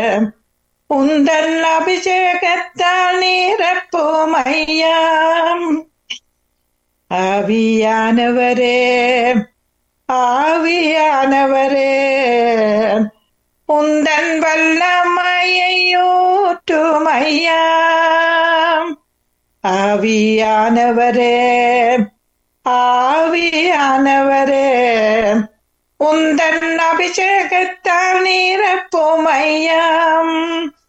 உந்தன் அபிஷேகத்தால் நீரப்போம் ஐயாம் ஆவியானவரே ஆவியானவரே உந்தன் வல்லமையூற்றும் ஐயாம் ஆவியானவரே ஆவியானவரே உந்தன் அபிஷேகத்தால் நீரப்போம் ஐயாம்